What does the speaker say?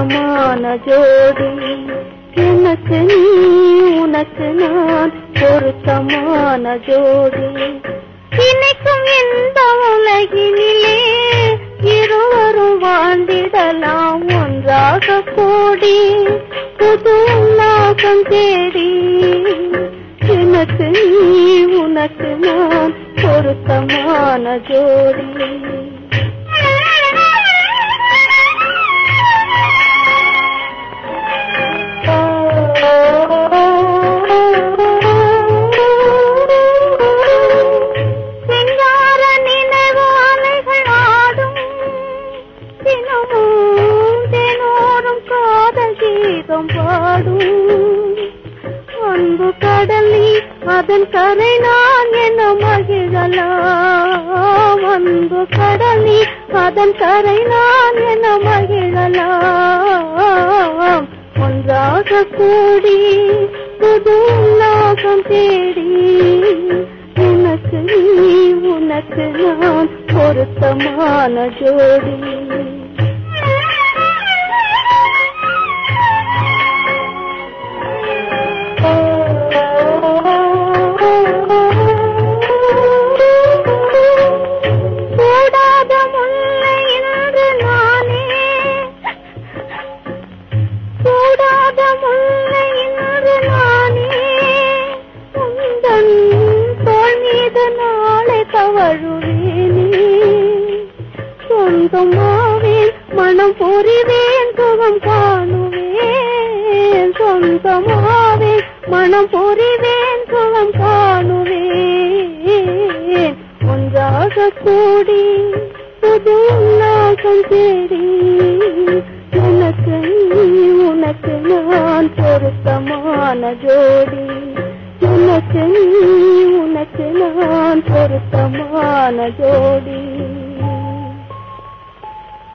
பொருத்தமான ஜோடி எனக்கு நீ உனக்கு நான் பொருத்தமான ஜோடி இணைக்கும் இந்த உலகினிலே இருவரும் வாழ்ந்திடலாம் ஒன்றாக கூடி புது உல்லாசம் தேடி எனக்கு நீ உனக்கு நான் பொருத்தமான ஜோடி சிங்கார நினைவு அலைகள் ஆடும் தினமும் தினோறும் காதல் கீதம் பாடும் அன்பு கடலி அதன் கரை நான் என மகிழலாம் அன்பு கடலி அதன் கரை நான் என மகிழலாம் ஒன்றாக கூடி புது உல்லாசம் தேடி உனக்கு நீ உனக்கு நான் பொருத்தமான ஜோடி கூடாத முல்லை இன்று நானே கூடாத முல்லை இன்று நானே உந்தன் தோள் மீது நாளை தவழுவேனே சொந்தமாவேன் மனம் புரிவேன் சுகம் காணுவேன் சொந்தமாவேன் மனம் புரிவேன் சுகம் காணுவேன் ஒன்றாக கூடி புது உல்லாசம் தேடி உனக்கு நீ உனக்கு நான் பொருத்தமான ஜோடி உனக்கு நீ உனக்கு நான் பொருத்தமான ஜோடி